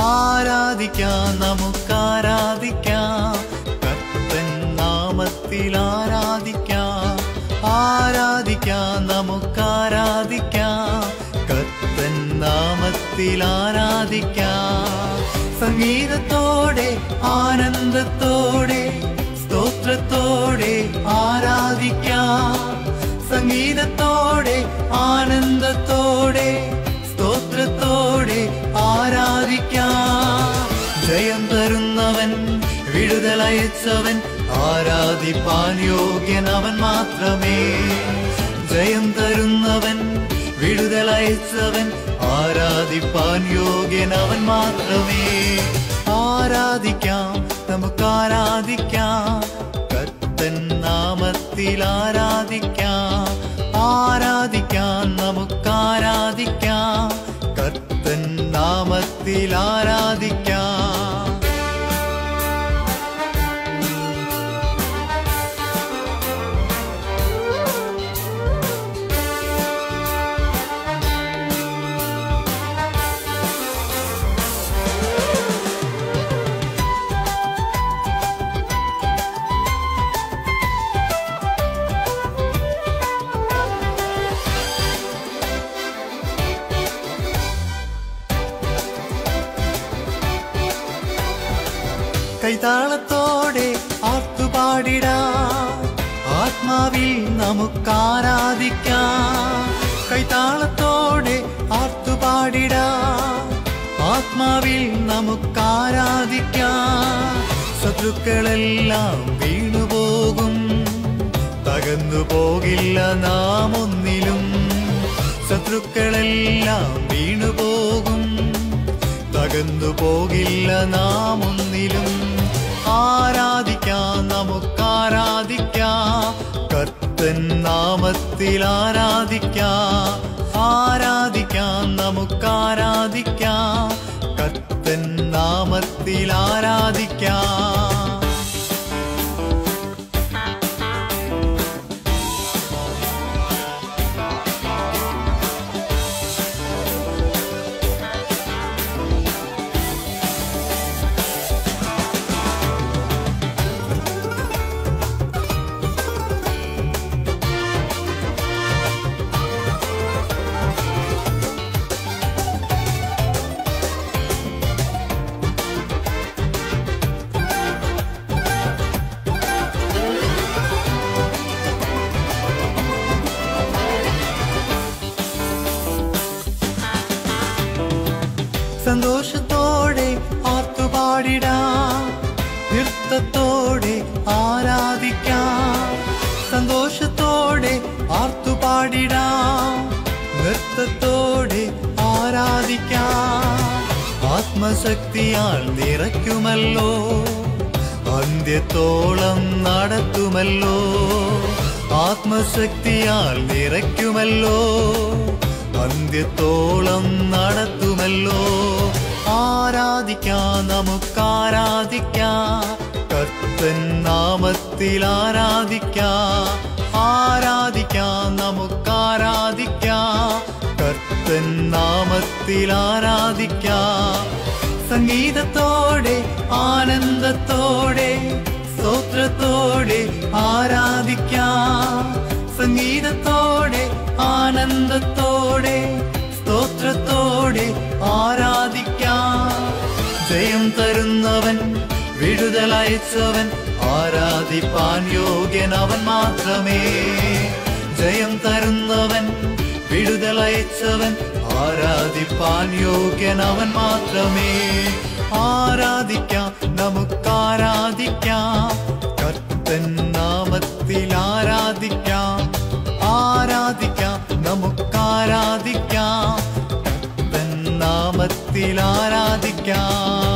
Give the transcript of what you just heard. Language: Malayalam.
ആരാധിക്കാം നമുക്കാരാധിക്കാം കർത്തൻ നാമത്തിൽ ആരാധിക്കാം ആരാധിക്കാം നമുക്കാരാധിക്കാം കർത്തൻ നാമത്തിൽ ആരാധിക്കാം സംഗീതത്തോടെ ആനന്ദത്തോടെ സ്തോത്രത്തോടെ ആരാധിക്കാം സംഗീതത്തോടെ ആനന്ദത്തോടെ സ്തോത്രത്തോടെ ആരാധിക്കാം ജയം തരുന്നവൻ വിടുതലയച്ചവൻ ആരാധിപ്പാൻ യോഗ്യൻ അവൻ മാത്രമേ ജയം തരുന്നവൻ വിടുതലയച്ചവൻ ആരാധിപ്പാൻ യോഗ്യൻ അവൻ മാത്രമേ ആരാധിക്കാം നമുക്ക് ആരാധിക്കാം കത്തൻ നാമത്തിൽ ആരാധിക്കാം ആരാധിക്കാം നമുക്ക് ആരാധിക്കാം കത്തൻ നാമത്തിൽ ആരാധിക്കാം കൈതാളത്തോടെ ആർത്തുപാടിടാം ആത്മാവിൽ നമുക്കാരാധിക്കാം കൈതാളത്തോടെ ആർത്തുപാടിടാം ആത്മാവിൽ നമുക്കാരാധിക്കാം ശത്രുക്കളെല്ലാം വീണുപോകും തകർന്നു പോകില്ല നാം ഒന്നിലും ശത്രുക്കളെല്ലാം വീണുപോകും തകർന്നു പോകില്ല നാം ഒന്നിലും ആരാധിക്കാം നമുക്കാരാധിക്കാം കർത്തൻ നാമത്തിൽ ആരാധിക്കാം ആരാധിക്കാം നമുക്കാരാധിക്കാം കർത്തൻ നാമത്തിൽ ആരാധിക്കാം സന്തോഷത്തോടെ ആർത്തുപാടിടാം നൃത്തത്തോടെ ആരാധിക്കാം സന്തോഷത്തോടെ ആർത്തുപാടിടാം നൃത്തത്തോടെ ആരാധിക്കാം ആത്മശക്തിയാൽ നിറയ്ക്കുമല്ലോ അന്ത്യത്തോളം നടത്തുമല്ലോ ആത്മശക്തിയാൽ നിറയ്ക്കുമല്ലോ അന്ത്യത്തോളം നടത്തുമല്ലോ ആരാധിക്കാം നമുക്കാരാധിക്കാം കർത്തൻ നാമത്തിൽ ആരാധിക്കാം ആരാധിക്കാം നമുക്കാരാധിക്കാം കർത്തൻ നാമത്തിൽ ആരാധിക്കാം സംഗീതത്തോടെ ആനന്ദത്തോടെ സ്തോത്രത്തോടെ ആരാധിക്കാം സംഗീതത്തോടെ ആനന്ദത്തോടെ സ്തോത്രത്തോടെ ആരാധിക്കാം ജയം തരുന്നവൻ വിടുതലയച്ചവൻ ആരാധിപ്പാൻ യോഗ്യൻ അവൻ മാത്രമേ ജയം തരുന്നവൻ വിടുതലയച്ചവൻ ആരാധിപ്പാൻ യോഗ്യൻ അവൻ മാത്രമേ ആരാധിക്കാം നമുക്കാരാധിക്കാം കർത്തൻ നാമത്തിൽ ആരാധിക്കാം ആരാധിക്കാം നമുക്കാരാധിക്കാം കർത്തൻ നാമത്തിൽ ആരാധിക്കാം